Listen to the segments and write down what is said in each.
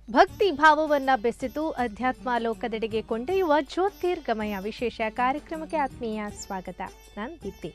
ಭಕ್ತಿ ಭಾವವನ್ನ ಬೆಸೆದು ಅಧ್ಯಾತ್ಮ ಲೋಕದೆಡೆಗೆ ಕೊಂಡೊಯ್ಯುವ ಜ್ಯೋತಿರ್ಗಮಯ ವಿಶೇಷ ಕಾರ್ಯಕ್ರಮಕ್ಕೆ ಆತ್ಮೀಯ ಸ್ವಾಗತ ನಾನು ದೀಪ್ತಿ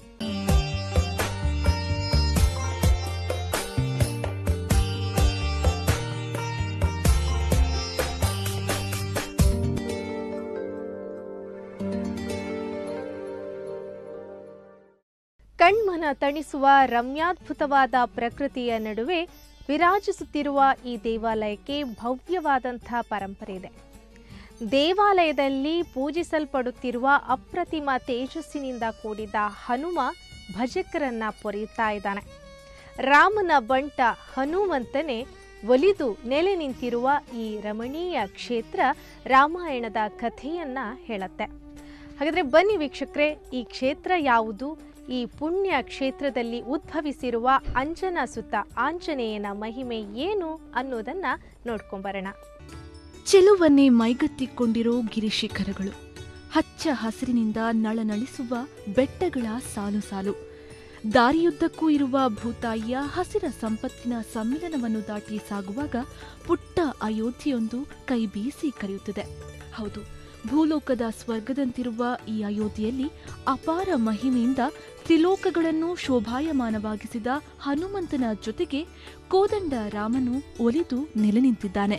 ಕಣ್ಮನ ತಣಿಸುವ ರಮ್ಯಾದ್ಭುತವಾದ ಪ್ರಕೃತಿಯ ನಡುವೆ ವಿರಾಜಿಸುತ್ತಿರುವ ಈ ದೇವಾಲಯಕ್ಕೆ ಭವ್ಯವಾದಂಥ ಪರಂಪರೆ ಇದೆ ದೇವಾಲಯದಲ್ಲಿ ಪೂಜಿಸಲ್ಪಡುತ್ತಿರುವ ಅಪ್ರತಿಮ ತೇಜಸ್ಸಿನಿಂದ ಕೂಡಿದ ಹನುಮ ಭಜಕರನ್ನ ಪೊರೆಯುತ್ತಾ ಇದ್ದಾನೆ ರಾಮನ ಬಂಟ ಹನುಮಂತನೇ ಒಲಿದು ನೆಲೆ ನಿಂತಿರುವ ಈ ರಮಣೀಯ ಕ್ಷೇತ್ರ ರಾಮಾಯಣದ ಕಥೆಯನ್ನ ಹೇಳುತ್ತೆ ಹಾಗಾದ್ರೆ ಬನ್ನಿ ವೀಕ್ಷಕರೇ ಈ ಕ್ಷೇತ್ರ ಯಾವುದು ಈ ಪುಣ್ಯ ಕ್ಷೇತ್ರದಲ್ಲಿ ಉದ್ಭವಿಸಿರುವ ಅಂಜನ ಸುತ್ತ ಆಂಜನೇಯನ ಮಹಿಮೆ ಏನು ಅನ್ನೋದನ್ನ ನೋಡ್ಕೊಂಬರೋಣ ಚೆಲುವನ್ನೇ ಮೈಗತ್ತಿಕೊಂಡಿರೋ ಗಿರಿಶಿಖರಗಳು ಹಚ್ಚ ಹಸಿರಿನಿಂದ ನಳನಳಿಸುವ ಬೆಟ್ಟಗಳ ಸಾಲು ಸಾಲು ದಾರಿಯುದ್ದಕ್ಕೂ ಇರುವ ಭೂತಾಯಿಯ ಹಸಿರ ಸಂಪತ್ತಿನ ಸಮ್ಮಿಲನವನ್ನು ದಾಟಿ ಸಾಗುವಾಗ ಪುಟ್ಟ ಅಯೋಧ್ಯೆಯೊಂದು ಕೈ ಬೀಸಿ ಕರೆಯುತ್ತದೆ ಹೌದು ಭೂಲೋಕದ ಸ್ವರ್ಗದಂತಿರುವ ಈ ಅಯೋಧ್ಯೆಯಲ್ಲಿ ಅಪಾರ ಮಹಿಮೆಯಿಂದ ತ್ರಿಲೋಕಗಳನ್ನು ಶೋಭಾಯಮಾನವಾಗಿಸಿದ ಹನುಮಂತನ ಜೊತೆಗೆ ಕೋದಂಡ ರಾಮನು ಒಲಿದು ನೆಲೆ ನಿಂತಿದ್ದಾನೆ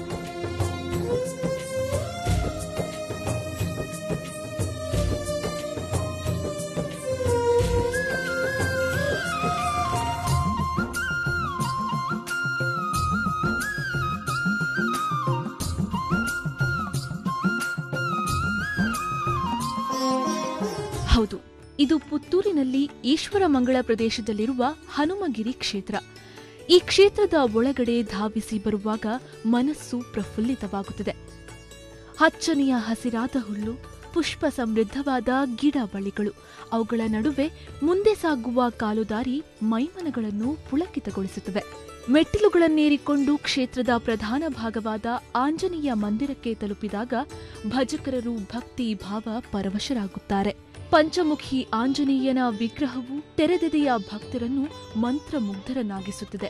ಹೌದು ಇದು ಪುತ್ತೂರಿನಲ್ಲಿ ಈಶ್ವರಮಂಗಳ ಪ್ರದೇಶದಲ್ಲಿರುವ ಹನುಮಗಿರಿ ಕ್ಷೇತ್ರ ಈ ಕ್ಷೇತ್ರದ ಒಳಗಡೆ ಧಾವಿಸಿ ಬರುವಾಗ ಮನಸ್ಸು ಪ್ರಫುಲ್ಲಿತವಾಗುತ್ತದೆ ಹಚ್ಚನೆಯ ಹಸಿರಾದ ಹುಲ್ಲು ಪುಷ್ಪ ಸಮೃದ್ಧವಾದ ಗಿಡ ಬಳ್ಳಿಗಳು ಅವುಗಳ ನಡುವೆ ಮುಂದೆ ಸಾಗುವ ಕಾಲುದಾರಿ ಮೈಮನಗಳನ್ನು ಪುಳಕಿತಗೊಳಿಸುತ್ತವೆ ಮೆಟ್ಟಿಲುಗಳನ್ನೇರಿಕೊಂಡು ಕ್ಷೇತ್ರದ ಪ್ರಧಾನ ಭಾಗವಾದ ಆಂಜನೇಯ ಮಂದಿರಕ್ಕೆ ತಲುಪಿದಾಗ ಭಜಕರರು ಭಕ್ತಿ ಭಾವ ಪರವಶರಾಗುತ್ತಾರೆ ಪಂಚಮುಖಿ ಆಂಜನೇಯನ ವಿಗ್ರಹವು ತೆರೆದೆದೆಯ ಭಕ್ತರನ್ನು ಮಂತ್ರಮುಗ್ಧರನ್ನಾಗಿಸುತ್ತದೆ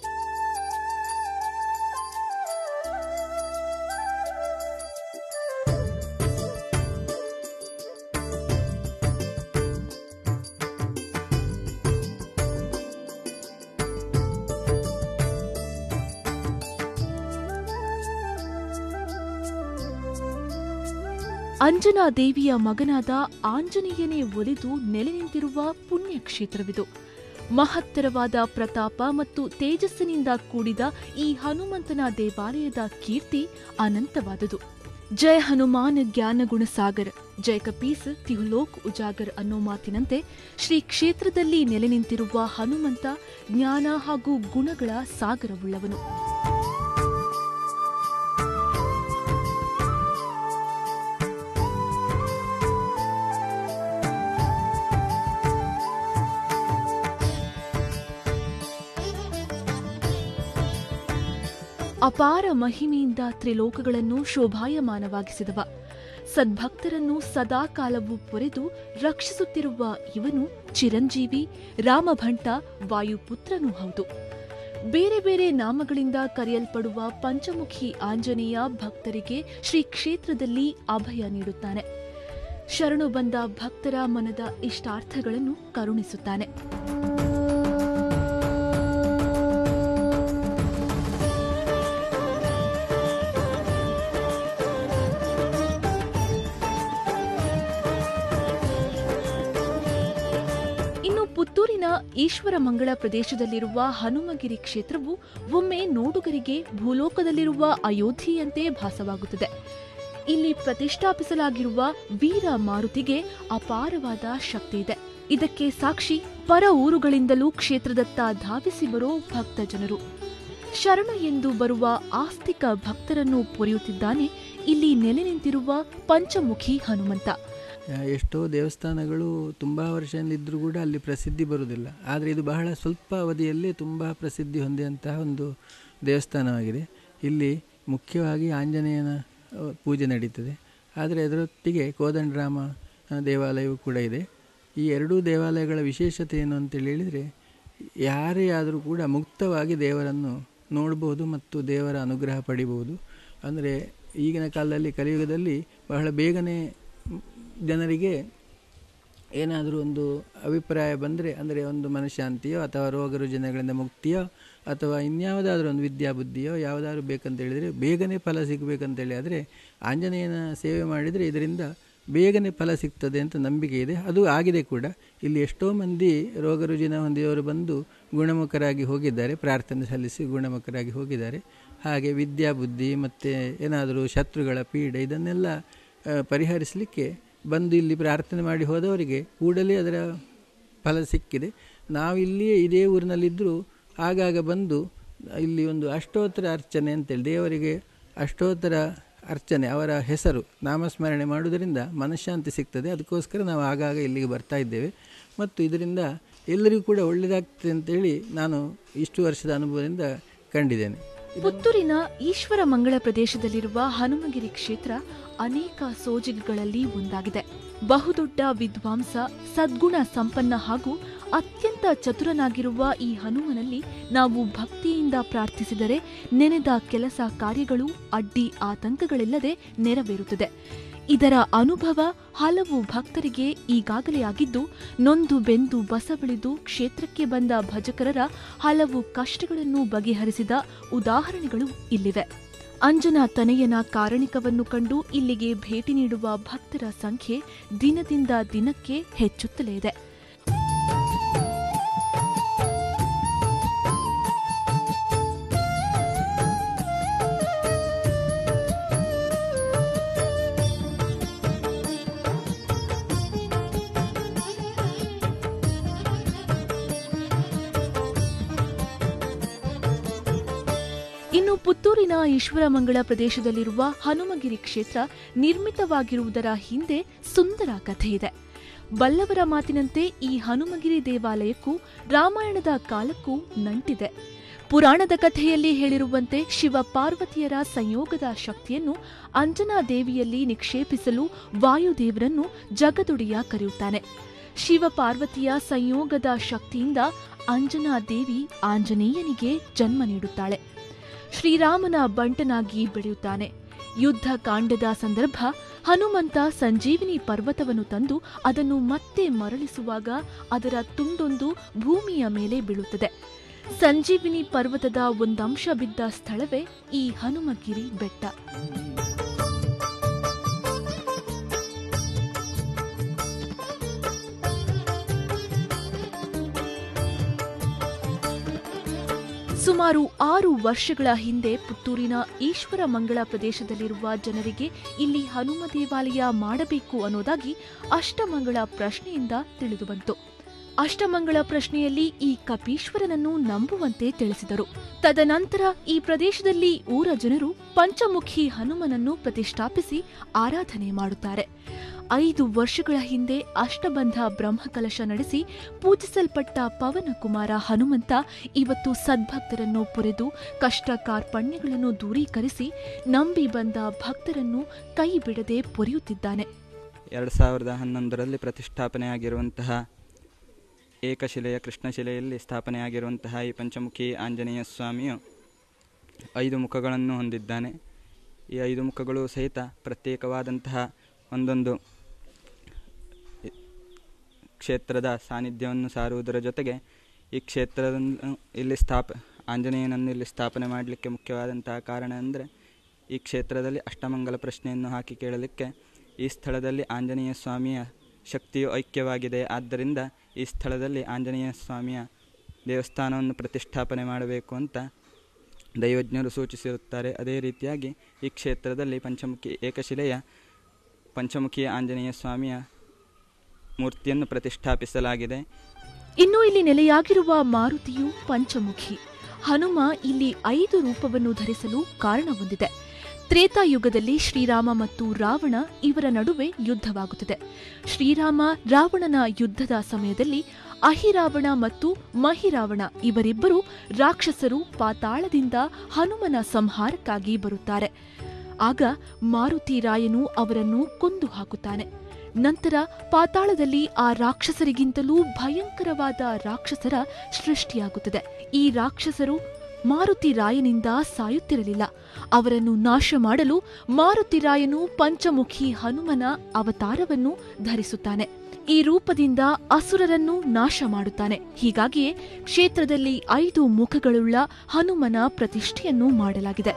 ಅಂಜನಾ ದೇವಿಯ ಮಗನಾದ ಆಂಜನೇಯನೇ ಒಲಿದು ನೆಲೆ ನಿಂತಿರುವ ಪುಣ್ಯಕ್ಷೇತ್ರವಿದು ಮಹತ್ತರವಾದ ಪ್ರತಾಪ ಮತ್ತು ತೇಜಸ್ಸಿನಿಂದ ಕೂಡಿದ ಈ ಹನುಮಂತನ ದೇವಾಲಯದ ಕೀರ್ತಿ ಅನಂತವಾದುದು ಜಯ ಹನುಮಾನ್ ಜ್ಞಾನಗುಣ ಸಾಗರ್ ಜಯ ಕಪೀಸ್ ತಿಹುಲೋಕ್ ಉಜಾಗರ್ ಅನ್ನೋ ಮಾತಿನಂತೆ ಶ್ರೀ ಕ್ಷೇತ್ರದಲ್ಲಿ ನೆಲೆ ನಿಂತಿರುವ ಹನುಮಂತ ಜ್ಞಾನ ಹಾಗೂ ಗುಣಗಳ ಸಾಗರವುಳ್ಳವನು ಅಪಾರ ಮಹಿಮೆಯಿಂದ ತ್ರಿಲೋಕಗಳನ್ನು ಶೋಭಾಯಮಾನವಾಗಿಸಿದವ ಸದ್ಭಕ್ತರನ್ನು ಸದಾ ಕಾಲವೂ ಪೊರೆದು ರಕ್ಷಿಸುತ್ತಿರುವ ಇವನು ಚಿರಂಜೀವಿ ರಾಮಭಂಟ ವಾಯುಪುತ್ರನೂ ಹೌದು ಬೇರೆ ಬೇರೆ ನಾಮಗಳಿಂದ ಕರೆಯಲ್ಪಡುವ ಪಂಚಮುಖಿ ಆಂಜನೇಯ ಭಕ್ತರಿಗೆ ಶ್ರೀ ಕ್ಷೇತ್ರದಲ್ಲಿ ಅಭಯ ನೀಡುತ್ತಾನೆ ಶರಣು ಬಂದ ಭಕ್ತರ ಮನದ ಇಷ್ಟಾರ್ಥಗಳನ್ನು ಕರುಣಿಸುತ್ತಾನೆ ಇನ್ನು ಪುತ್ತೂರಿನ ಈಶ್ವರಮಂಗಳ ಪ್ರದೇಶದಲ್ಲಿರುವ ಹನುಮಗಿರಿ ಕ್ಷೇತ್ರವು ಒಮ್ಮೆ ನೋಡುಗರಿಗೆ ಭೂಲೋಕದಲ್ಲಿರುವ ಅಯೋಧ್ಯೆಯಂತೆ ಭಾಸವಾಗುತ್ತದೆ ಇಲ್ಲಿ ಪ್ರತಿಷ್ಠಾಪಿಸಲಾಗಿರುವ ವೀರ ಮಾರುತಿಗೆ ಅಪಾರವಾದ ಶಕ್ತಿ ಇದೆ ಇದಕ್ಕೆ ಸಾಕ್ಷಿ ಪರ ಊರುಗಳಿಂದಲೂ ಕ್ಷೇತ್ರದತ್ತ ಧಾವಿಸಿ ಬರೋ ಭಕ್ತ ಜನರು ಶರಣ ಎಂದು ಬರುವ ಆಸ್ತಿಕ ಭಕ್ತರನ್ನು ಪೊರೆಯುತ್ತಿದ್ದಾನೆ ಇಲ್ಲಿ ನೆಲೆ ನಿಂತಿರುವ ಪಂಚಮುಖಿ ಹನುಮಂತ ಎಷ್ಟೋ ದೇವಸ್ಥಾನಗಳು ತುಂಬ ವರ್ಷದಿಂದಿದ್ದರೂ ಕೂಡ ಅಲ್ಲಿ ಪ್ರಸಿದ್ಧಿ ಬರುವುದಿಲ್ಲ ಆದರೆ ಇದು ಬಹಳ ಸ್ವಲ್ಪ ಅವಧಿಯಲ್ಲೇ ತುಂಬ ಪ್ರಸಿದ್ಧಿ ಹೊಂದಿದಂತಹ ಒಂದು ದೇವಸ್ಥಾನವಾಗಿದೆ ಇಲ್ಲಿ ಮುಖ್ಯವಾಗಿ ಆಂಜನೇಯನ ಆ, ಪೂಜೆ ನಡೀತದೆ ಆದರೆ ಅದರೊಟ್ಟಿಗೆ ಕೋದಂಡರಾಮ ಆ, ದೇವಾಲಯವು ಕೂಡ ಇದೆ ಈ ಎರಡೂ ದೇವಾಲಯಗಳ ವಿಶೇಷತೆ ಏನು ಅಂತೇಳಿ ಹೇಳಿದರೆ ಯಾರೇ ಆದರೂ ಕೂಡ ಮುಕ್ತವಾಗಿ ದೇವರನ್ನು ನೋಡ್ಬೋದು ಮತ್ತು ದೇವರ ಅನುಗ್ರಹ ಪಡಿಬೋದು ಅಂದರೆ ಈಗಿನ ಕಾಲದಲ್ಲಿ ಕಲಿಯುಗದಲ್ಲಿ ಬಹಳ ಬೇಗನೆ ಮ್, ಜನರಿಗೆ ಏನಾದರೂ ಒಂದು ಅಭಿಪ್ರಾಯ ಬಂದರೆ ಅಂದರೆ ಒಂದು ಮನಃಶಾಂತಿಯೋ ಅಥವಾ ರೋಗ ರುಜಿನಗಳಿಂದ ಮುಕ್ತಿಯೋ ಅಥವಾ ಇನ್ಯಾವುದಾದ್ರೂ ಒಂದು ವಿದ್ಯಾಬುದ್ಧಿಯೋ ಯಾವುದಾದ್ರು ಬೇಕಂತ ಹೇಳಿದರೆ ಬೇಗನೆ ಫಲ ಸಿಗಬೇಕಂತೇಳಿ ಆದರೆ ಆಂಜನೇಯನ ಸೇವೆ ಮಾಡಿದರೆ ಇದರಿಂದ ಬೇಗನೆ ಫಲ ಸಿಗ್ತದೆ ಅಂತ ನಂಬಿಕೆ ಇದೆ ಅದು ಆಗಿದೆ ಕೂಡ ಇಲ್ಲಿ ಎಷ್ಟೋ ಮಂದಿ ರೋಗ ರುಜಿನ ಹೊಂದಿದವರು ಬಂದು ಗುಣಮುಖರಾಗಿ ಹೋಗಿದ್ದಾರೆ ಪ್ರಾರ್ಥನೆ ಸಲ್ಲಿಸಿ ಗುಣಮುಖರಾಗಿ ಹೋಗಿದ್ದಾರೆ ಹಾಗೆ ವಿದ್ಯಾಬುದ್ಧಿ ಮತ್ತು ಏನಾದರೂ ಶತ್ರುಗಳ ಪೀಡೆ ಇದನ್ನೆಲ್ಲ ಆ, ಪರಿಹರಿಸಲಿಕ್ಕೆ ಬಂದು ಇಲ್ಲಿ ಪ್ರಾರ್ಥನೆ ಮಾಡಿ ಹೋದವರಿಗೆ ಕೂಡಲೇ ಅದರ ಫಲ ಸಿಕ್ಕಿದೆ ನಾವು ಇಲ್ಲಿಯೇ ಇದೇ ಊರಿನಲ್ಲಿದ್ದರೂ ಆಗಾಗ ಬಂದು ಇಲ್ಲಿ ಒಂದು ಅಷ್ಟೋತ್ತರ ಅರ್ಚನೆ ಅಂತೇಳಿ ದೇವರಿಗೆ ಅಷ್ಟೋತ್ತರ ಅರ್ಚನೆ ಅವರ ಹೆಸರು ನಾಮಸ್ಮರಣೆ ಮಾಡುವುದರಿಂದ ಮನಃಶಾಂತಿ ಸಿಗ್ತದೆ ಅದಕ್ಕೋಸ್ಕರ ನಾವು ಆಗಾಗ ಇಲ್ಲಿಗೆ ಬರ್ತಾ ಇದ್ದೇವೆ ಮತ್ತು ಇದರಿಂದ ಎಲ್ಲರಿಗೂ ಕೂಡ ಒಳ್ಳೆಯದಾಗ್ತದೆ ಅಂತೇಳಿ ನಾನು ಇಷ್ಟು ವರ್ಷದ ಅನುಭವದಿಂದ ಕಂಡಿದ್ದೇನೆ ಪುತ್ತೂರಿನ ಈಶ್ವರ ಮಂಗಳ ಪ್ರದೇಶದಲ್ಲಿರುವ ಹನುಮಗಿರಿ ಕ್ಷೇತ್ರ ಅನೇಕ ಸೋಜಿಗಗಳಲ್ಲಿ ಒಂದಾಗಿದೆ ಬಹುದೊಡ್ಡ ವಿದ್ವಾಂಸ ಸದ್ಗುಣ ಸಂಪನ್ನ ಹಾಗೂ ಅತ್ಯಂತ ಚತುರನಾಗಿರುವ ಈ ಹನುಮನಲ್ಲಿ ನಾವು ಭಕ್ತಿಯಿಂದ ಪ್ರಾರ್ಥಿಸಿದರೆ ನೆನೆದ ಕೆಲಸ ಕಾರ್ಯಗಳು ಅಡ್ಡಿ ಆತಂಕಗಳಿಲ್ಲದೆ ನೆರವೇರುತ್ತದೆ ಇದರ ಅನುಭವ ಹಲವು ಭಕ್ತರಿಗೆ ಈಗಾಗಲೇ ಆಗಿದ್ದು ನೊಂದು ಬೆಂದು ಬಸವಳಿದು ಕ್ಷೇತ್ರಕ್ಕೆ ಬಂದ ಭಜಕರರ ಹಲವು ಕಷ್ಟಗಳನ್ನು ಬಗೆಹರಿಸಿದ ಉದಾಹರಣೆಗಳು ಇಲ್ಲಿವೆ ಅಂಜನಾ ತನೆಯನ ಕಾರಣಿಕವನ್ನು ಕಂಡು ಇಲ್ಲಿಗೆ ಭೇಟಿ ನೀಡುವ ಭಕ್ತರ ಸಂಖ್ಯೆ ದಿನದಿಂದ ದಿನಕ್ಕೆ ಹೆಚ್ಚುತ್ತಲೇ ಇದೆ ಇನ್ನು ಪುತ್ತೂರಿನ ಈಶ್ವರಮಂಗಳ ಪ್ರದೇಶದಲ್ಲಿರುವ ಹನುಮಗಿರಿ ಕ್ಷೇತ್ರ ನಿರ್ಮಿತವಾಗಿರುವುದರ ಹಿಂದೆ ಸುಂದರ ಕಥೆಯಿದೆ ಬಲ್ಲವರ ಮಾತಿನಂತೆ ಈ ಹನುಮಗಿರಿ ದೇವಾಲಯಕ್ಕೂ ರಾಮಾಯಣದ ಕಾಲಕ್ಕೂ ನಂಟಿದೆ ಪುರಾಣದ ಕಥೆಯಲ್ಲಿ ಹೇಳಿರುವಂತೆ ಶಿವ ಪಾರ್ವತಿಯರ ಸಂಯೋಗದ ಶಕ್ತಿಯನ್ನು ಅಂಜನಾ ದೇವಿಯಲ್ಲಿ ನಿಕ್ಷೇಪಿಸಲು ವಾಯುದೇವರನ್ನು ಜಗದೊಡೆಯ ಕರೆಯುತ್ತಾನೆ ಶಿವ ಪಾರ್ವತಿಯ ಸಂಯೋಗದ ಶಕ್ತಿಯಿಂದ ಅಂಜನಾ ದೇವಿ ಆಂಜನೇಯನಿಗೆ ಜನ್ಮ ನೀಡುತ್ತಾಳೆ ಶ್ರೀರಾಮನ ಬಂಟನಾಗಿ ಬೆಳೆಯುತ್ತಾನೆ ಯುದ್ಧ ಕಾಂಡದ ಸಂದರ್ಭ ಹನುಮಂತ ಸಂಜೀವಿನಿ ಪರ್ವತವನ್ನು ತಂದು ಅದನ್ನು ಮತ್ತೆ ಮರಳಿಸುವಾಗ ಅದರ ತುಂಡೊಂದು ಭೂಮಿಯ ಮೇಲೆ ಬೀಳುತ್ತದೆ ಸಂಜೀವಿನಿ ಪರ್ವತದ ಒಂದಂಶ ಬಿದ್ದ ಸ್ಥಳವೇ ಈ ಹನುಮಗಿರಿ ಬೆಟ್ಟ ಸುಮಾರು ಆರು ವರ್ಷಗಳ ಹಿಂದೆ ಪುತ್ತೂರಿನ ಈಶ್ವರ ಮಂಗಳ ಪ್ರದೇಶದಲ್ಲಿರುವ ಜನರಿಗೆ ಇಲ್ಲಿ ಹನುಮ ದೇವಾಲಯ ಮಾಡಬೇಕು ಅನ್ನೋದಾಗಿ ಅಷ್ಟಮಂಗಳ ಪ್ರಶ್ನೆಯಿಂದ ತಿಳಿದುಬಂತು ಅಷ್ಟಮಂಗಳ ಪ್ರಶ್ನೆಯಲ್ಲಿ ಈ ಕಪೀಶ್ವರನನ್ನು ನಂಬುವಂತೆ ತಿಳಿಸಿದರು ತದನಂತರ ಈ ಪ್ರದೇಶದಲ್ಲಿ ಊರ ಜನರು ಪಂಚಮುಖಿ ಹನುಮನನ್ನು ಪ್ರತಿಷ್ಠಾಪಿಸಿ ಆರಾಧನೆ ಮಾಡುತ್ತಾರೆ ಐದು ವರ್ಷಗಳ ಹಿಂದೆ ಅಷ್ಟಬಂಧ ಬ್ರಹ್ಮಕಲಶ ನಡೆಸಿ ಪೂಜಿಸಲ್ಪಟ್ಟ ಪವನಕುಮಾರ ಹನುಮಂತ ಇವತ್ತು ಸದ್ಭಕ್ತರನ್ನು ಪೊರೆದು ಕಷ್ಟ ಕಾರ್ಪಣ್ಯಗಳನ್ನು ದೂರೀಕರಿಸಿ ನಂಬಿ ಬಂದ ಭಕ್ತರನ್ನು ಕೈ ಬಿಡದೆ ಪೊರೆಯುತ್ತಿದ್ದಾನೆ ಎರಡು ಸಾವಿರದ ಹನ್ನೊಂದರಲ್ಲಿ ಪ್ರತಿಷ್ಠಾಪನೆಯಾಗಿರುವಂತಹ ಏಕಶಿಲೆಯ ಕೃಷ್ಣಶಿಲೆಯಲ್ಲಿ ಸ್ಥಾಪನೆಯಾಗಿರುವಂತಹ ಈ ಪಂಚಮುಖಿ ಆಂಜನೇಯ ಸ್ವಾಮಿಯು ಐದು ಮುಖಗಳನ್ನು ಹೊಂದಿದ್ದಾನೆ ಈ ಐದು ಮುಖಗಳು ಸಹಿತ ಪ್ರತ್ಯೇಕವಾದಂತಹ ಒಂದೊಂದು ಇ- ಕ್ಷೇತ್ರದ ಸಾನ್ನಿಧ್ಯವನ್ನು ಸಾರುವುದರ ಜೊತೆಗೆ ಈ ಕ್ಷೇತ್ರವನ್ನು ಇಲ್ಲಿ ಸ್ಥಾಪ ಆಂಜನೇಯನನ್ನು ಇಲ್ಲಿ ಸ್ಥಾಪನೆ ಮಾಡಲಿಕ್ಕೆ ಮುಖ್ಯವಾದಂತಹ ಕಾರಣ ಅಂದರೆ ಈ ಕ್ಷೇತ್ರದಲ್ಲಿ ಅಷ್ಟಮಂಗಲ ಪ್ರಶ್ನೆಯನ್ನು ಹಾಕಿ ಕೇಳಲಿಕ್ಕೆ ಈ ಸ್ಥಳದಲ್ಲಿ ಆಂಜನೇಯ ಸ್ವಾಮಿಯ ಶಕ್ತಿಯು ಐಕ್ಯವಾಗಿದೆ ಆದ್ದರಿಂದ ಈ ಸ್ಥಳದಲ್ಲಿ ಆಂಜನೇಯ ಸ್ವಾಮಿಯ ದೇವಸ್ಥಾನವನ್ನು ಪ್ರತಿಷ್ಠಾಪನೆ ಮಾಡಬೇಕು ಅಂತ ದೈವಜ್ಞರು ಸೂಚಿಸಿರುತ್ತಾರೆ ಅದೇ ರೀತಿಯಾಗಿ ಈ ಕ್ಷೇತ್ರದಲ್ಲಿ ಪಂಚಮುಖಿ ಏಕಶಿಲೆಯ ಪಂಚಮುಖಿ ಆಂಜನೇಯ ಸ್ವಾಮಿಯ ಮೂರ್ತಿಯನ್ನು ಪ್ರತಿಷ್ಠಾಪಿಸಲಾಗಿದೆ ಇನ್ನು ಇಲ್ಲಿ ನೆಲೆಯಾಗಿರುವ ಮಾರುತಿಯು ಪಂಚಮುಖಿ ಹನುಮ ಇಲ್ಲಿ ಐದು ರೂಪವನ್ನು ಧರಿಸಲು ಕಾರಣ ಹೊಂದಿದೆ ತ್ರೇತಾಯುಗದಲ್ಲಿ ಶ್ರೀರಾಮ ಮತ್ತು ರಾವಣ ಇವರ ನಡುವೆ ಯುದ್ಧವಾಗುತ್ತದೆ ಶ್ರೀರಾಮ ರಾವಣನ ಯುದ್ಧದ ಸಮಯದಲ್ಲಿ ಅಹಿರಾವಣ ಮತ್ತು ಮಹಿರಾವಣ ಇವರಿಬ್ಬರು ರಾಕ್ಷಸರು ಪಾತಾಳದಿಂದ ಹನುಮನ ಸಂಹಾರಕ್ಕಾಗಿ ಬರುತ್ತಾರೆ ಆಗ ಮಾರುತಿ ರಾಯನು ಅವರನ್ನು ಕೊಂದು ಹಾಕುತ್ತಾನೆ ನಂತರ ಪಾತಾಳದಲ್ಲಿ ಆ ರಾಕ್ಷಸರಿಗಿಂತಲೂ ಭಯಂಕರವಾದ ರಾಕ್ಷಸರ ಸೃಷ್ಟಿಯಾಗುತ್ತದೆ ಈ ರಾಕ್ಷಸರು ಮಾರುತಿ ರಾಯನಿಂದ ಸಾಯುತ್ತಿರಲಿಲ್ಲ ಅವರನ್ನು ನಾಶ ಮಾಡಲು ಮಾರುತಿ ರಾಯನು ಪಂಚಮುಖಿ ಹನುಮನ ಅವತಾರವನ್ನು ಧರಿಸುತ್ತಾನೆ ಈ ರೂಪದಿಂದ ಅಸುರರನ್ನು ನಾಶ ಮಾಡುತ್ತಾನೆ ಹೀಗಾಗಿಯೇ ಕ್ಷೇತ್ರದಲ್ಲಿ ಐದು ಮುಖಗಳುಳ್ಳ ಹನುಮನ ಪ್ರತಿಷ್ಠೆಯನ್ನು ಮಾಡಲಾಗಿದೆ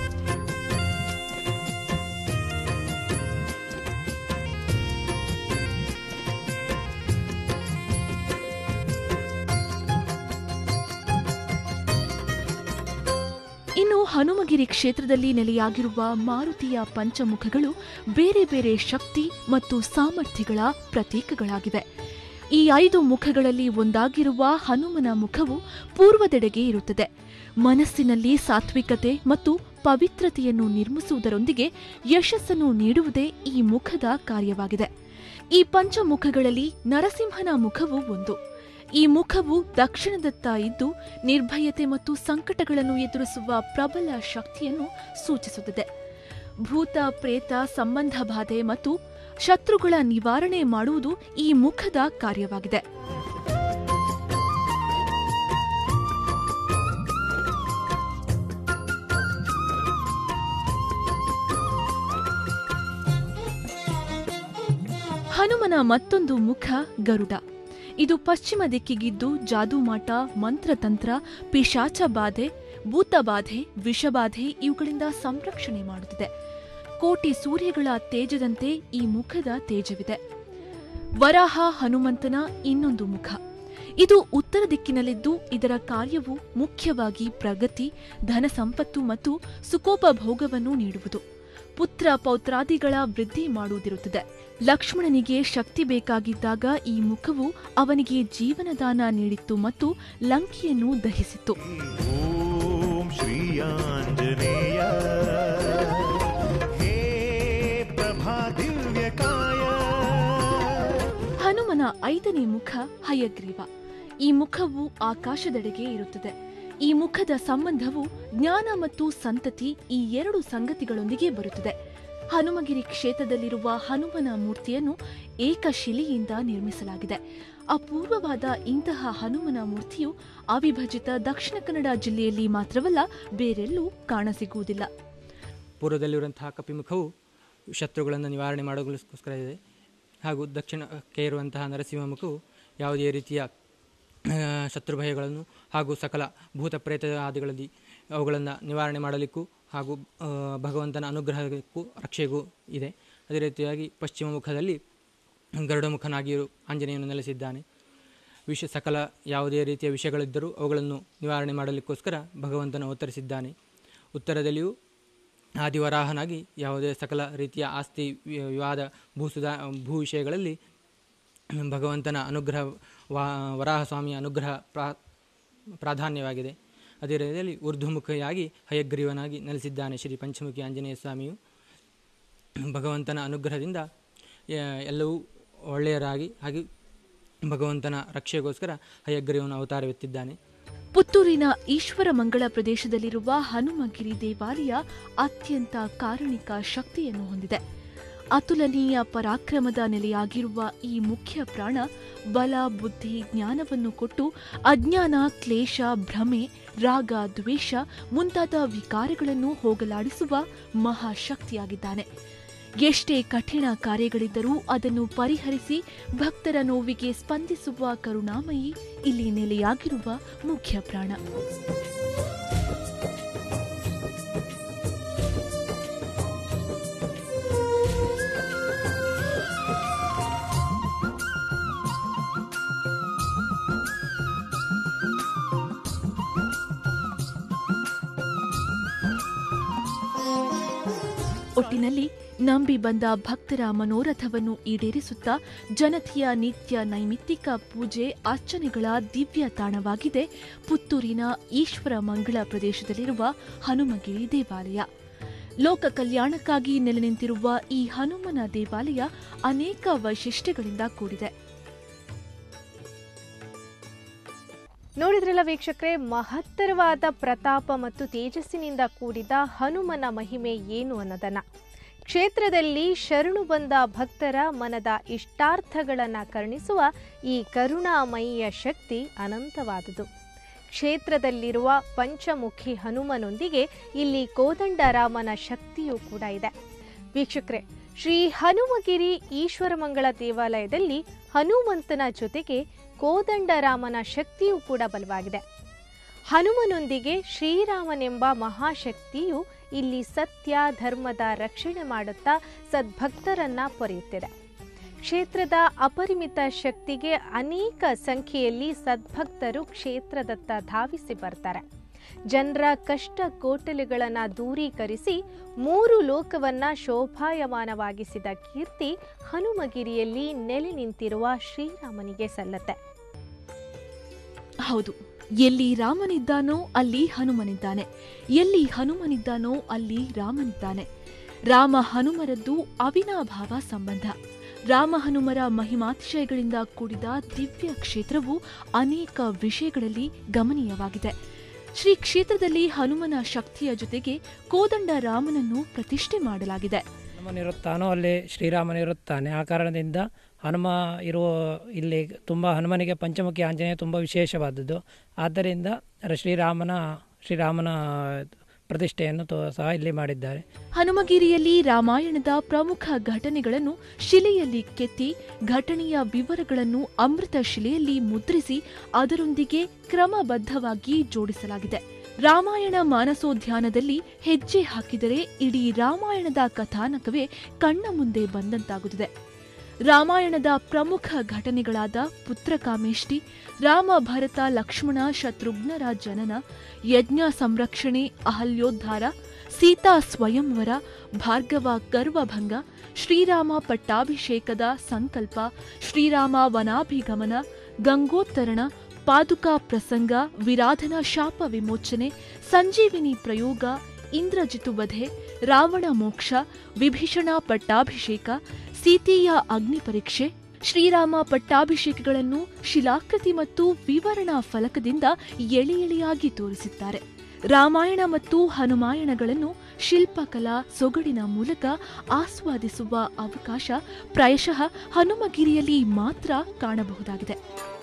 ಇನ್ನು ಹನುಮಗಿರಿ ಕ್ಷೇತ್ರದಲ್ಲಿ ನೆಲೆಯಾಗಿರುವ ಮಾರುತಿಯ ಪಂಚಮುಖಗಳು ಬೇರೆ ಬೇರೆ ಶಕ್ತಿ ಮತ್ತು ಸಾಮರ್ಥ್ಯಗಳ ಪ್ರತೀಕಗಳಾಗಿವೆ ಈ ಐದು ಮುಖಗಳಲ್ಲಿ ಒಂದಾಗಿರುವ ಹನುಮನ ಮುಖವು ಪೂರ್ವದೆಡೆಗೆ ಇರುತ್ತದೆ ಮನಸ್ಸಿನಲ್ಲಿ ಸಾತ್ವಿಕತೆ ಮತ್ತು ಪವಿತ್ರತೆಯನ್ನು ನಿರ್ಮಿಸುವುದರೊಂದಿಗೆ ಯಶಸ್ಸನ್ನು ನೀಡುವುದೇ ಈ ಮುಖದ ಕಾರ್ಯವಾಗಿದೆ ಈ ಪಂಚಮುಖಗಳಲ್ಲಿ ನರಸಿಂಹನ ಮುಖವು ಒಂದು ಈ ಮುಖವು ದಕ್ಷಿಣದತ್ತ ಇದ್ದು ನಿರ್ಭಯತೆ ಮತ್ತು ಸಂಕಟಗಳನ್ನು ಎದುರಿಸುವ ಪ್ರಬಲ ಶಕ್ತಿಯನ್ನು ಸೂಚಿಸುತ್ತದೆ ಭೂತ ಪ್ರೇತ ಸಂಬಂಧ ಬಾಧೆ ಮತ್ತು ಶತ್ರುಗಳ ನಿವಾರಣೆ ಮಾಡುವುದು ಈ ಮುಖದ ಕಾರ್ಯವಾಗಿದೆ ಹನುಮನ ಮತ್ತೊಂದು ಮುಖ ಗರುಡ ಇದು ಪಶ್ಚಿಮ ದಿಕ್ಕಿಗಿದ್ದು ಜಾದೂಮಾಟ ಮಂತ್ರತಂತ್ರ ಪಿಶಾಚ ಬಾಧೆ ಭೂತಬಾಧೆ ವಿಷಬಾಧೆ ಇವುಗಳಿಂದ ಸಂರಕ್ಷಣೆ ಮಾಡುತ್ತಿದೆ ಕೋಟಿ ಸೂರ್ಯಗಳ ತೇಜದಂತೆ ಈ ಮುಖದ ತೇಜವಿದೆ ವರಾಹ ಹನುಮಂತನ ಇನ್ನೊಂದು ಮುಖ ಇದು ಉತ್ತರ ದಿಕ್ಕಿನಲ್ಲಿದ್ದು ಇದರ ಕಾರ್ಯವು ಮುಖ್ಯವಾಗಿ ಪ್ರಗತಿ ಧನ ಸಂಪತ್ತು ಮತ್ತು ಸುಖೋಪಭೋಗವನ್ನು ನೀಡುವುದು ಪುತ್ರ ಪೌತ್ರಾದಿಗಳ ವೃದ್ಧಿ ಮಾಡುವುದಿರುತ್ತದೆ ಲಕ್ಷ್ಮಣನಿಗೆ ಶಕ್ತಿ ಬೇಕಾಗಿದ್ದಾಗ ಈ ಮುಖವು ಅವನಿಗೆ ಜೀವನದಾನ ನೀಡಿತ್ತು ಮತ್ತು ಲಂಕೆಯನ್ನು ದಹಿಸಿತ್ತು ॐ श्रीयाञ्जनेय हे प्रभादिव्यकाय ಹನುಮನ ಐದನೇ ಮುಖ ಹಯಗ್ರೀವ ಈ ಮುಖವು ಆಕಾಶದೆಡೆಗೆ ಇರುತ್ತದೆ ಈ ಮುಖದ ಸಂಬಂಧವು ಜ್ಞಾನ ಮತ್ತು ಸಂತತಿ ಈ ಎರಡು ಸಂಗತಿಗಳೊಂದಿಗೆ ಬರುತ್ತದೆ ಹನುಮಗಿರಿ ಕ್ಷೇತ್ರದಲ್ಲಿರುವ ಹನುಮನ ಮೂರ್ತಿಯನ್ನು ಏಕಶಿಲೆಯಿಂದ ನಿರ್ಮಿಸಲಾಗಿದೆ ಅಪೂರ್ವವಾದ ಇಂತಹ ಹನುಮನ ಮೂರ್ತಿಯು ಅವಿಭಜಿತ ದಕ್ಷಿಣ ಕನ್ನಡ ಜಿಲ್ಲೆಯಲ್ಲಿ ಮಾತ್ರವಲ್ಲ ಬೇರೆಲ್ಲೂ ಕಾಣಸಿಗುವುದಿಲ್ಲ ಪೂರ್ವದಲ್ಲಿರುವಂತಹ ಕಪಿಮುಖವು ಶತ್ರುಗಳನ್ನು ನಿವಾರಣೆ ಮಾಡೋಗೋಸ್ಕರ ಇದೆ ಹಾಗೂ ದಕ್ಷಿಣಕ್ಕೆ ಇರುವಂತಹ ನರಸಿಂಹ ಮುಖವು ಯಾವುದೇ ರೀತಿಯ ಆ, ಶತ್ರು ಭಯಗಳನ್ನು ಹಾಗೂ ಸಕಲ ಭೂತ ಪ್ರೇತ ಆದಿಗಳಲ್ಲಿ ಅವುಗಳನ್ನು ನಿವಾರಣೆ ಮಾಡಲಿಕ್ಕೂ ಹಾಗೂ ಆ, ಭಗವಂತನ ಅನುಗ್ರಹಕ್ಕೂ ರಕ್ಷೆಗೂ ಇದೆ ಅದೇ ರೀತಿಯಾಗಿ ಪಶ್ಚಿಮ ಮುಖದಲ್ಲಿ ಗರುಡ ಮುಖನಾಗಿ ಆಂಜನೇಯನು ನೆಲೆಸಿದ್ದಾನೆ ವಿಷ ಸಕಲ ಯಾವುದೇ ರೀತಿಯ ವಿಷಯಗಳಿದ್ದರೂ ಅವುಗಳನ್ನು ನಿವಾರಣೆ ಮಾಡಲಿಕ್ಕೋಸ್ಕರ ಭಗವಂತನು ಅವತರಿಸಿದ್ದಾನೆ ಉತ್ತರದಲ್ಲಿಯೂ ಆದಿವರಾಹನಾಗಿ ಯಾವುದೇ ಸಕಲ ರೀತಿಯ ಆಸ್ತಿ ವಿ- ವಿವಾದ ಭೂಸುಧಾ ಭೂ ವಿಷಯಗಳಲ್ಲಿ ಭಗವಂತನ ಅನುಗ್ರಹ ವಾ ವರಾಹ ಸ್ವಾಮಿಯ ಅನುಗ್ರಹ ಪ್ರಾ ಪ್ರಾಧಾನ್ಯವಾಗಿದೆ ಅದೇ ರೀತಿಯಲ್ಲಿ ಊರ್ಧ್ವಮುಖಿಯಾಗಿ ಹಯಗ್ರೀವನಾಗಿ ನೆಲೆಸಿದ್ದಾನೆ ಶ್ರೀ ಪಂಚಮುಖಿ ಆಂಜನೇಯ ಸ್ವಾಮಿಯು ಭಗವಂತನ ಅನುಗ್ರಹದಿಂದ ಎ- ಎಲ್ಲವೂ ಒಳ್ಳೆಯರಾಗಿ ಹಾಗೆ ಭಗವಂತನ ರಕ್ಷೆಗೋಸ್ಕರ ಹಯಗ್ರೀವನ ಅವತಾರವೆತ್ತಿದ್ದಾನೆ ಪುತ್ತೂರಿನ ಈಶ್ವರ ಮಂಗಳ ಪ್ರದೇಶದಲ್ಲಿರುವ ಹನುಮಗಿರಿ ದೇವಾಲಯ ಅತ್ಯಂತ ಕಾರುಣಿಕ ಶಕ್ತಿಯನ್ನು ಹೊಂದಿದೆ ಅತುಲನೀಯ ಪರಾಕ್ರಮದ ನೆಲೆಯಾಗಿರುವ ಈ ಮುಖ್ಯ ಪ್ರಾಣ ಬಲ ಬುದ್ಧಿ ಜ್ಞಾನವನ್ನು ಕೊಟ್ಟು ಅಜ್ಞಾನ ಕ್ಲೇಶ ಭ್ರಮೆ ರಾಗ ದ್ವೇಷ ಮುಂತಾದ ವಿಕಾರಗಳನ್ನು ಹೋಗಲಾಡಿಸುವ ಮಹಾಶಕ್ತಿಯಾಗಿದ್ದಾನೆ ಎಷ್ಟೇ ಕಠಿಣ ಕಾರ್ಯಗಳಿದ್ದರೂ ಅದನ್ನು ಪರಿಹರಿಸಿ ಭಕ್ತರ ನೋವಿಗೆ ಸ್ಪಂದಿಸುವ ಕರುಣಾಮಯಿ ಇಲ್ಲಿ ನೆಲೆಯಾಗಿರುವ ಮುಖ್ಯ ಪ್ರಾಣ ಒಟ್ಟಿನಲ್ಲಿ ನಂಬಿ ಬಂದ ಭಕ್ತರ ಮನೋರಥವನ್ನು ಈಡೇರಿಸುತ್ತಾ ಜನತೆಯ ನಿತ್ಯ ನೈಮಿತ್ತಿಕ ಪೂಜೆ ಅರ್ಚನೆಗಳ ದಿವ್ಯ ತಾಣವಾಗಿದೆ ಪುತ್ತೂರಿನ ಈಶ್ವರ ಮಂಗಳ ಪ್ರದೇಶದಲ್ಲಿರುವ ಹನುಮಗಿರಿ ದೇವಾಲಯ ಲೋಕ ಕಲ್ಯಾಣಕ್ಕಾಗಿ ನೆಲೆ ನಿಂತಿರುವ ಈ ಹನುಮನ ದೇವಾಲಯ ಅನೇಕ ವೈಶಿಷ್ಟ್ಯಗಳಿಂದ ಕೂಡಿದೆ ನೋಡಿದ್ರಲ್ಲ ವೀಕ್ಷಕರೇ ಮಹತ್ತರವಾದ ಪ್ರತಾಪ ಮತ್ತು ತೇಜಸ್ಸಿನಿಂದ ಕೂಡಿದ ಹನುಮನ ಮಹಿಮೆ ಏನು ಅನ್ನೋದನ್ನ ಕ್ಷೇತ್ರದಲ್ಲಿ ಶರಣು ಬಂದ ಭಕ್ತರ ಮನದ ಇಷ್ಟಾರ್ಥಗಳನ್ನು ಕರುಣಿಸುವ ಈ ಕರುಣಾಮಯಿಯ ಶಕ್ತಿ ಅನಂತವಾದುದು ಕ್ಷೇತ್ರದಲ್ಲಿರುವ ಪಂಚಮುಖಿ ಹನುಮನೊಂದಿಗೆ ಇಲ್ಲಿ ಕೋದಂಡರಾಮನ ಶಕ್ತಿಯೂ ಕೂಡ ಇದೆ ವೀಕ್ಷಕರೇ ಶ್ರೀ ಹನುಮಗಿರಿ ಈಶ್ವರಮಂಗಳ ದೇವಾಲಯದಲ್ಲಿ ಹನುಮಂತನ ಜೊತೆಗೆ ಕೋದಂಡರಾಮನ ಶಕ್ತಿಯೂ ಕೂಡ ಬಲವಾಗಿದೆ ಹನುಮನೊಂದಿಗೆ ಶ್ರೀರಾಮನೆಂಬ ಮಹಾಶಕ್ತಿಯು ಇಲ್ಲಿ ಸತ್ಯ ಧರ್ಮದ ರಕ್ಷಣೆ ಮಾಡುತ್ತಾ ಸದ್ಭಕ್ತರನ್ನ ಪೊರೆಯುತ್ತಿದೆ ಕ್ಷೇತ್ರದ ಅಪರಿಮಿತ ಶಕ್ತಿಗೆ ಅನೇಕ ಸಂಖ್ಯೆಯಲ್ಲಿ ಸದ್ಭಕ್ತರು ಕ್ಷೇತ್ರದತ್ತ ಧಾವಿಸಿ ಬರ್ತಾರೆ ಜನರ ಕಷ್ಟ ಕೋಟಲೆಗಳನ್ನು ದೂರೀಕರಿಸಿ ಮೂರು ಲೋಕವನ್ನ ಶೋಭಾಯಮಾನವಾಗಿಸಿದ ಕೀರ್ತಿ ಹನುಮಗಿರಿಯಲ್ಲಿ ನೆಲೆ ನಿಂತಿರುವ ಶ್ರೀರಾಮನಿಗೆ ಸಲ್ಲತ್ತೆ ಹೌದು ಎಲ್ಲಿ ರಾಮನಿದ್ದಾನೋ ಅಲ್ಲಿ ಹನುಮನಿದ್ದಾನೆ ಎಲ್ಲಿ ಹನುಮನಿದ್ದಾನೋ ಅಲ್ಲಿ ರಾಮನಿದ್ದಾನೆ ರಾಮ ಹನುಮರದ್ದು ಅವಿನಾಭಾವ ಸಂಬಂಧ ರಾಮ ಹನುಮರ ಮಹಿಮಾತಿಶಯಗಳಿಂದ ಕೂಡಿದ ದಿವ್ಯ ಕ್ಷೇತ್ರವು ಅನೇಕ ವಿಷಯಗಳಲ್ಲಿ ಗಮನೀಯವಾಗಿದೆ ಶ್ರೀ ಕ್ಷೇತ್ರದಲ್ಲಿ ಹನುಮನ ಶಕ್ತಿಯ ಜೊತೆಗೆ ಕೋದಂಡ ರಾಮನನ್ನು ಪ್ರತಿಷ್ಠೆ ಮಾಡಲಾಗಿದೆ ಹನುಮನಿರುತ್ತಾನೋ ಅಲ್ಲಿ ಶ್ರೀರಾಮನಿರುತ್ತಾನೆ ಆ ಕಾರಣದಿಂದ ಹನುಮ ಇರುವ ಇಲ್ಲಿ ತುಂಬ ಹನುಮನಿಗೆ ಪಂಚಮುಖಿ ಆಂಜನೇಯ ತುಂಬ ವಿಶೇಷವಾದದ್ದು ಆದ್ದರಿಂದ ಶ್ರೀರಾಮನ ಶ್ರೀರಾಮನ ಪ್ರತಿಷ್ಠೆಯನ್ನು ತೋ- ಸಹ ಇಲ್ಲಿ ಮಾಡಿದ್ದಾರೆ ಹನುಮಗಿರಿಯಲ್ಲಿ ರಾಮಾಯಣದ ಪ್ರಮುಖ ಘಟನೆಗಳನ್ನು ಶಿಲೆಯಲ್ಲಿ ಕೆತ್ತಿ ಘಟನೆಯ ವಿವರಗಳನ್ನು ಅಮೃತ ಶಿಲೆಯಲ್ಲಿ ಮುದ್ರಿಸಿ ಅದರೊಂದಿಗೆ ಕ್ರಮಬದ್ಧವಾಗಿ ಜೋಡಿಸಲಾಗಿದೆ ರಾಮಾಯಣ ಮಾನಸೋದ್ಯಾನದಲ್ಲಿ ಹೆಜ್ಜೆ ಹಾಕಿದರೆ ಇಡೀ ರಾಮಾಯಣದ ಕಥಾನಕವೇ ಕಣ್ಣ ಮುಂದೆ ಬಂದಂತಾಗುತ್ತದೆ ರಾಮಾಯಣದ ಪ್ರಮುಖ ಘಟನೆಗಳಾದ ಪುತ್ರಕಾಮೇಷ್ಟಿ ರಾಮ ಭರತ ಲಕ್ಷ್ಮಣ ಶತ್ರುಘ್ನರ ಜನನ ಯಜ್ಞ ಸಂರಕ್ಷಣೆ ಅಹಲ್ಯೋದ್ಧಾರ ಸೀತಾ ಸ್ವಯಂವರ ಭಾರ್ಗವ ಗರ್ವಭಂಗ ಶ್ರೀರಾಮ ಪಟ್ಟಾಭಿಷೇಕದ ಸಂಕಲ್ಪ ಶ್ರೀರಾಮ ವನಾಭಿಗಮನ ಗಂಗೋತ್ತರಣ ಪಾದುಕಾ ಪ್ರಸಂಗ ವಿರಾಧನ ಶಾಪ ವಿಮೋಚನೆ ಸಂಜೀವಿನಿ ಪ್ರಯೋಗ ಇಂದ್ರಜಿತು ವಧೆ ರಾವಣ ಮೋಕ್ಷ ವಿಭೀಷಣ ಪಟ್ಟಾಭಿಷೇಕ ಸೀತೆಯ ಅಗ್ನಿ ಪರೀಕ್ಷೆ ಶ್ರೀರಾಮ ಪಟ್ಟಾಭಿಷೇಕಗಳನ್ನು ಶಿಲಾಕೃತಿ ಮತ್ತು ವಿವರಣಾ ಫಲಕದಿಂದ ಎಳೆ ಎಳೆಯಾಗಿ ತೋರಿಸಿದ್ದಾರೆ ರಾಮಾಯಣ ಮತ್ತು ಹನುಮಾಯಣಗಳನ್ನು ಶಿಲ್ಪಕಲಾ ಸೊಗಡಿನ ಮೂಲಕ ಆಸ್ವಾದಿಸುವ ಅವಕಾಶ ಪ್ರಾಯಶಃ ಹನುಮಗಿರಿಯಲ್ಲಿ ಮಾತ್ರ ಕಾಣಬಹುದಾಗಿದೆ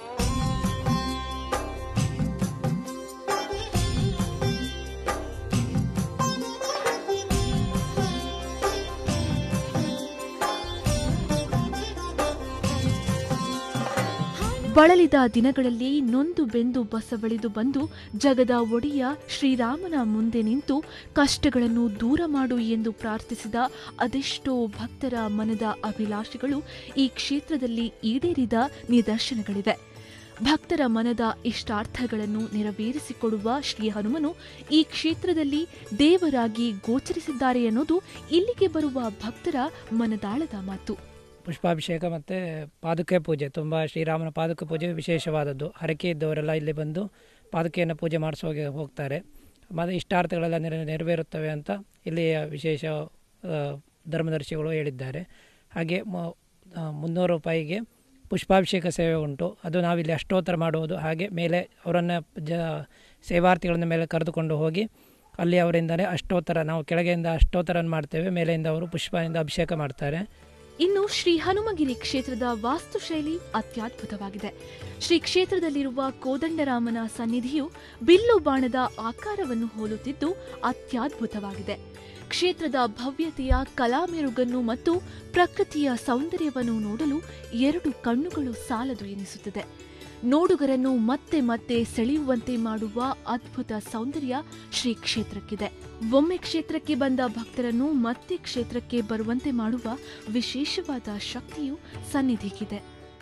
ಬಳಲಿದ ದಿನಗಳಲ್ಲಿ ನೊಂದು ಬೆಂದು ಬಸವಳಿದು ಬಂದು ಜಗದ ಒಡೆಯ ಶ್ರೀರಾಮನ ಮುಂದೆ ನಿಂತು ಕಷ್ಟಗಳನ್ನು ದೂರ ಮಾಡು ಎಂದು ಪ್ರಾರ್ಥಿಸಿದ ಅದೆಷ್ಟೋ ಭಕ್ತರ ಮನದ ಅಭಿಲಾಷೆಗಳು ಈ ಕ್ಷೇತ್ರದಲ್ಲಿ ಈಡೇರಿದ ನಿದರ್ಶನಗಳಿವೆ ಭಕ್ತರ ಮನದ ಇಷ್ಟಾರ್ಥಗಳನ್ನು ನೆರವೇರಿಸಿಕೊಡುವ ಶ್ರೀ ಹನುಮನು ಈ ಕ್ಷೇತ್ರದಲ್ಲಿ ದೇವರಾಗಿ ಗೋಚರಿಸಿದ್ದಾರೆ ಅನ್ನೋದು ಇಲ್ಲಿಗೆ ಬರುವ ಭಕ್ತರ ಮನದಾಳದ ಮಾತು ಪುಷ್ಪಾಭಿಷೇಕ ಮತ್ತು ಪಾದುಕೆ ಪೂಜೆ ತುಂಬ ಶ್ರೀರಾಮನ ಪಾದುಕೆ ಪೂಜೆ ವಿಶೇಷವಾದದ್ದು ಹರಕೆ ಇದ್ದವರೆಲ್ಲ ಇಲ್ಲಿ ಬಂದು ಪಾದುಕೆಯನ್ನು ಪೂಜೆ ಮಾಡಿಸೋಗಿ ಹೋಗ್ತಾರೆ ಮತ್ತು ಇಷ್ಟಾರ್ಥಗಳೆಲ್ಲ ನೆರ ನೆರವೇರುತ್ತವೆ ಅಂತ ಇಲ್ಲಿಯ ವಿಶೇಷ ಆ, ಧರ್ಮದರ್ಶಿಗಳು ಹೇಳಿದ್ದಾರೆ ಹಾಗೆ ಮ- ಆ, ಮುನ್ನೂರು ರೂಪಾಯಿಗೆ ಪುಷ್ಪಾಭಿಷೇಕ ಸೇವೆ ಉಂಟು ಅದು ನಾವಿಲ್ಲಿ ಅಷ್ಟೋತ್ತರ ಮಾಡುವುದು ಹಾಗೆ ಮೇಲೆ ಅವರನ್ನು ಜ ಸೇವಾರ್ಥಿಗಳನ್ನ ಮೇಲೆ ಕರೆದುಕೊಂಡು ಹೋಗಿ ಅಲ್ಲಿ ಅವರಿಂದಲೇ ಅಷ್ಟೋತ್ತರ ನಾವು ಕೆಳಗೆಯಿಂದ ಅಷ್ಟೋತ್ತರನ್ನು ಮಾಡ್ತೇವೆ ಮೇಲೆಯಿಂದ ಅವರು ಪುಷ್ಪದಿಂದ ಅಭಿಷೇಕ ಮಾಡ್ತಾರೆ ಇನ್ನು ಶ್ರೀ ಹನುಮಗಿರಿ ಕ್ಷೇತ್ರದ ವಾಸ್ತುಶೈಲಿ ಅತ್ಯದ್ಭುತವಾಗಿದೆ ಶ್ರೀ ಕ್ಷೇತ್ರದಲ್ಲಿರುವ ಕೋದಂಡರಾಮನ ಸನ್ನಿಧಿಯು ಬಿಲ್ಲು ಬಾಣದ ಆಕಾರವನ್ನು ಹೋಲುತ್ತಿದ್ದು ಅತ್ಯದ್ಭುತವಾಗಿದೆ ಕ್ಷೇತ್ರದ ಭವ್ಯತೆಯ ಕಲಾಮೆರುಗನ್ನು ಮತ್ತು ಪ್ರಕೃತಿಯ ಸೌಂದರ್ಯವನ್ನು ನೋಡಲು ಎರಡು ಕಣ್ಣುಗಳು ಸಾಲದು ಎನಿಸುತ್ತದೆ ನೋಡುಗರನ್ನು ಮತ್ತೆ ಮತ್ತೆ ಸೆಳೆಯುವಂತೆ ಮಾಡುವ ಅದ್ಭುತ ಸೌಂದರ್ಯ ಶ್ರೀ ಕ್ಷೇತ್ರಕ್ಕಿದೆ ಒಮ್ಮೆ ಕ್ಷೇತ್ರಕ್ಕೆ ಬಂದ ಭಕ್ತರನ್ನು ಮತ್ತೆ ಕ್ಷೇತ್ರಕ್ಕೆ ಬರುವಂತೆ ಮಾಡುವ ವಿಶೇಷವಾದ ಶಕ್ತಿಯು ಸನ್ನಿಧಿಗಿದೆ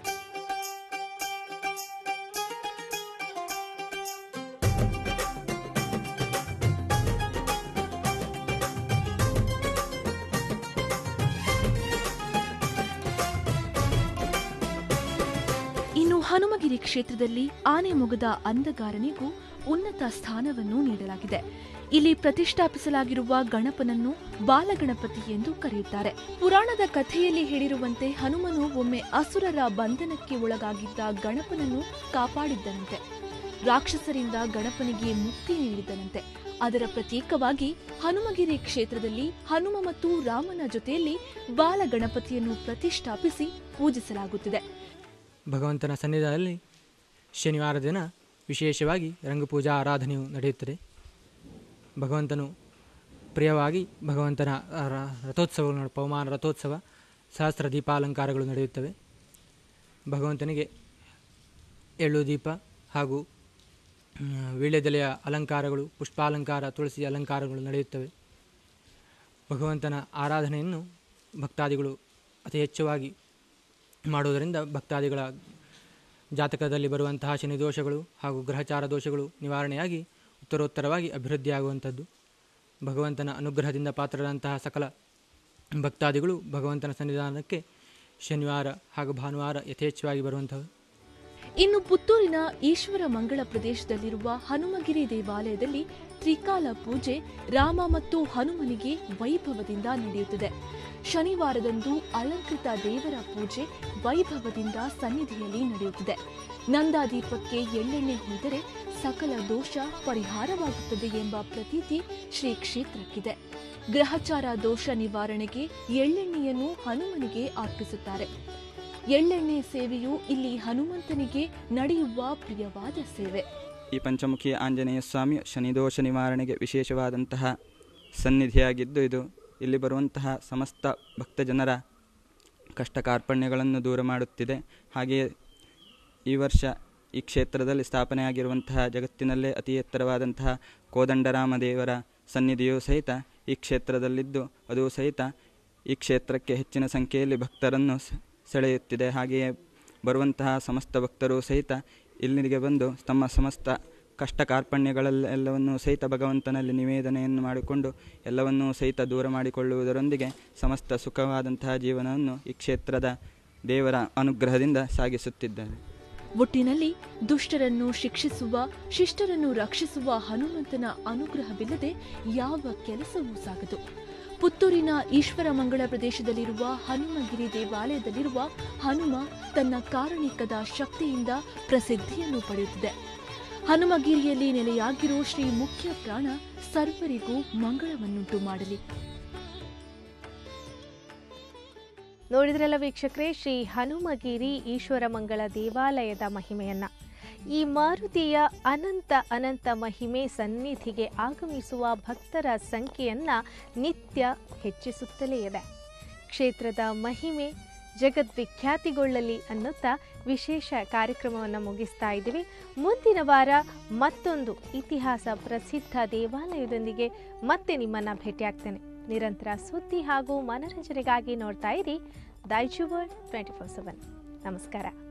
ಇನ್ನು ಹನುಮಗಿರಿ ಕ್ಷೇತ್ರದಲ್ಲಿ ಆನೆ ಮೊಗದ ಅಂದಗಾರನಿಗೂ ಉನ್ನತ ಸ್ಥಾನವನ್ನು ನೀಡಲಾಗಿದೆ ಇಲ್ಲಿ ಪ್ರತಿಷ್ಠಾಪಿಸಲಾಗಿರುವ ಗಣಪನನ್ನು ಬಾಲಗಣಪತಿ ಎಂದು ಕರೆಯುತ್ತಾರೆ ಪುರಾಣದ ಕಥೆಯಲ್ಲಿ ಹೇಳಿರುವಂತೆ ಹನುಮನು ಒಮ್ಮೆ ಅಸುರರ ಬಂಧನಕ್ಕೆ ಒಳಗಾಗಿದ್ದ ಗಣಪನನ್ನು ಕಾಪಾಡಿದ್ದನಂತೆ ರಾಕ್ಷಸರಿಂದ ಗಣಪನಿಗೆ ಮುಕ್ತಿ ನೀಡಿದ್ದನಂತೆ ಅದರ ಪ್ರತೀಕವಾಗಿ ಹನುಮಗಿರಿ ಕ್ಷೇತ್ರದಲ್ಲಿ ಹನುಮ ಮತ್ತು ರಾಮನ ಜೊತೆಯಲ್ಲಿ ಬಾಲಗಣಪತಿಯನ್ನು ಪ್ರತಿಷ್ಠಾಪಿಸಿ ಪೂಜಿಸಲಾಗುತ್ತಿದೆ ಭಗವಂತನ ಸನ್ನಿಧಾನದಲ್ಲಿ ಶನಿವಾರ ದಿನ ವಿಶೇಷವಾಗಿ ರಂಗಪೂಜಾ ಆರಾಧನೆಯು ನಡೆಯುತ್ತದೆ ಭಗವಂತನು ಪ್ರಿಯವಾಗಿ ಭಗವಂತನ ಆ, ರ- ರಥೋತ್ಸವಗಳು ನಡೆ- ಪವಮಾನ ರಥೋತ್ಸವ ಸಹಸ್ರ ದೀಪಾಲಂಕಾರಗಳು ನಡೆಯುತ್ತವೆ ಭಗವಂತನಿಗೆ ಎಳ್ಳು ದೀಪ ಹಾಗೂ ಮ್, ವೀಳ್ಯದೆಲೆಯ ಅಲಂಕಾರಗಳು ಪುಷ್ಪಾಲಂಕಾರ ತುಳಸಿ ಅಲಂಕಾರಗಳು ನಡೆಯುತ್ತವೆ ಭಗವಂತನ ಆರಾಧನೆಯನ್ನು ಭಕ್ತಾದಿಗಳು ಅತಿ ಹೆಚ್ಚುವಾಗಿ ಮಾಡುವುದರಿಂದ ಭಕ್ತಾದಿಗಳ ಜಾತಕದಲ್ಲಿ ಬರುವಂತಹ ಶನಿ ದೋಷಗಳು ಹಾಗೂ ಗ್ರಹಚಾರ ದೋಷಗಳು ನಿವಾರಣೆಯಾಗಿ ಉತ್ತರೋತ್ತರವಾಗಿ ಅಭಿವೃದ್ಧಿಯಾಗುವಂಥದ್ದು ಭಗವಂತನ ಅನುಗ್ರಹದಿಂದ ಪಾತ್ರರಾದಂತಹ ಸಕಲ ಭಕ್ತಾದಿಗಳು ಭಗವಂತನ ಸನ್ನಿಧಾನಕ್ಕೆ ಶನಿವಾರ ಹಾಗೂ ಭಾನುವಾರ ಯಥೇಚ್ಛವಾಗಿ ಬರುವಂಥವು ಇನ್ನು ಪುತ್ತೂರಿನ ಈಶ್ವರ ಮಂಗಳ ಪ್ರದೇಶದಲ್ಲಿರುವ ಹನುಮಗಿರಿ ದೇವಾಲಯದಲ್ಲಿ ತ್ರಿಕಾಲ ಪೂಜೆ ರಾಮ ಮತ್ತು ಹನುಮನಿಗೆ ವೈಭವದಿಂದ ನಡೆಯುತ್ತದೆ ಶನಿವಾರದಂದು ಅಲಂಕೃತ ದೇವರ ಪೂಜೆ ವೈಭವದಿಂದ ಸನ್ನಿಧಿಯಲ್ಲಿ ನಡೆಯುತ್ತದೆ ನಂದಾದೀಪಕ್ಕೆ ಎಳ್ಳೆಣ್ಣೆ ಹೊಯ್ದರೆ ಸಕಲ ದೋಷ ಪರಿಹಾರವಾಗುತ್ತದೆ ಎಂಬ ಪ್ರತೀತಿ ಶ್ರೀ ಕ್ಷೇತ್ರಕ್ಕಿದೆ ಗ್ರಹಚಾರ ದೋಷ ನಿವಾರಣೆಗೆ ಎಳ್ಳೆಣ್ಣೆಯನ್ನು ಹನುಮನಿಗೆ ಅರ್ಪಿಸುತ್ತಾರೆ ಎಳ್ಳೆಣ್ಣೆ ಸೇವೆಯು ಇಲ್ಲಿ ಹನುಮಂತನಿಗೆ ನಡೆಯುವ ಪ್ರಿಯವಾದ ಸೇವೆ ಈ ಪಂಚಮುಖಿ ಆಂಜನೇಯ ಸ್ವಾಮಿ ಶನಿದೋಷ ನಿವಾರಣೆಗೆ ವಿಶೇಷವಾದಂತಹ ಸನ್ನಿಧಿಯಾಗಿದ್ದು ಇದು ಇಲ್ಲಿ ಬರುವಂತಹ ಸಮಸ್ತ ಭಕ್ತಜನರ ಕಷ್ಟ ಕಾರ್ಪಣ್ಯಗಳನ್ನು ದೂರ ಮಾಡುತ್ತಿದೆ ಹಾಗೆಯೇ ಈ ವರ್ಷ ಈ ಕ್ಷೇತ್ರದಲ್ಲಿ ಸ್ಥಾಪನೆಯಾಗಿರುವಂತಹ ಜಗತ್ತಿನಲ್ಲೇ ಅತಿ ಎತ್ತರವಾದಂತಹ ಕೋದಂಡರಾಮ ದೇವರ ಸನ್ನಿಧಿಯೂ ಸಹಿತ ಈ ಕ್ಷೇತ್ರದಲ್ಲಿದ್ದು ಅದು ಸಹಿತ ಈ ಕ್ಷೇತ್ರಕ್ಕೆ ಹೆಚ್ಚಿನ ಸಂಖ್ಯೆಯಲ್ಲಿ ಭಕ್ತರನ್ನು ಸ- ಸೆಳೆಯುತ್ತಿದೆ ಹಾಗೆಯೇ ಬರುವಂತಹ ಸಮಸ್ತ ಭಕ್ತರು ಸಹಿತ ಇಲ್ಲಿಗೆ ಬಂದು ತಮ್ಮ ಸಮಸ್ತ ಕಷ್ಟ ಕಾರ್ಪಣ್ಯಗಳೆಲ್ಲವನ್ನೂ ಸಹಿತ ಭಗವಂತನಲ್ಲಿ ನಿವೇದನೆಯನ್ನು ಮಾಡಿಕೊಂಡು ಎಲ್ಲವನ್ನೂ ಸಹಿತ ದೂರ ಮಾಡಿಕೊಳ್ಳುವುದರೊಂದಿಗೆ ಸಮಸ್ತ ಸುಖವಾದಂತಹ ಜೀವನವನ್ನು ಈ ಕ್ಷೇತ್ರದ ದೇವರ ಅನುಗ್ರಹದಿಂದ ಸಾಗಿಸುತ್ತಿದ್ದಾರೆ ಒಟ್ಟಿನಲ್ಲಿ ದುಷ್ಟರನ್ನು ಶಿಕ್ಷಿಸುವ ಶಿಷ್ಟರನ್ನು ರಕ್ಷಿಸುವ ಹನುಮಂತನ ಅನುಗ್ರಹವಿಲ್ಲದೆ ಯಾವ ಕೆಲಸವೂ ಸಾಗದು ಪುತ್ತೂರಿನ ಈಶ್ವರ ಮಂಗಳ ಪ್ರದೇಶದಲ್ಲಿರುವ ಹನುಮಗಿರಿ ದೇವಾಲಯದಲ್ಲಿರುವ ಹನುಮ ತನ್ನ ಕಾರಣಿಕದ ಶಕ್ತಿಯಿಂದ ಪ್ರಸಿದ್ಧಿಯನ್ನು ಪಡೆಯುತ್ತಿದೆ ಹನುಮಗಿರಿಯಲ್ಲಿ ನೆಲೆಯಾಗಿರೋ ಶ್ರೀ ಮುಖ್ಯ ಪ್ರಾಣ ಸರ್ವರಿಗೂ ಮಂಗಳವನ್ನುಂಟು ಮಾಡಲಿ ನೋಡಿದ್ರಲ್ಲ ವೀಕ್ಷಕರೇ ಶ್ರೀ ಹನುಮಗಿರಿ ಈಶ್ವರ ಮಂಗಳ ದೇವಾಲಯದ ಮಹಿಮೆಯನ್ನ ಈ ಮಾರುತಿಯ ಅನಂತ ಅನಂತ ಮಹಿಮೆ ಸನ್ನಿಧಿಗೆ ಆಗಮಿಸುವ ಭಕ್ತರ ಸಂಖ್ಯೆಯನ್ನ ನಿತ್ಯ ಹೆಚ್ಚಿಸುತ್ತಲೇ ಇದೆ ಕ್ಷೇತ್ರದ ಮಹಿಮೆ ಜಗದ್ವಿಖ್ಯಾತಿಗೊಳ್ಳಲಿ ಅನ್ನುತ್ತಾ ವಿಶೇಷ ಕಾರ್ಯಕ್ರಮವನ್ನು ಮುಗಿಸ್ತಾ ಇದ್ದೀವಿ ಮುಂದಿನ ವಾರ ಮತ್ತೊಂದು ಇತಿಹಾಸ ಪ್ರಸಿದ್ಧ ದೇವಾಲಯದೊಂದಿಗೆ ಮತ್ತೆ ನಿಮ್ಮನ್ನ ಭೇಟಿಯಾಗ್ತೇನೆ ನಿರಂತರ ಸುದ್ದಿ ಹಾಗೂ ಮನರಂಜನೆಗಾಗಿ ನೋಡ್ತಾ ಇರಿ Daiji world twenty four seven ನಮಸ್ಕಾರ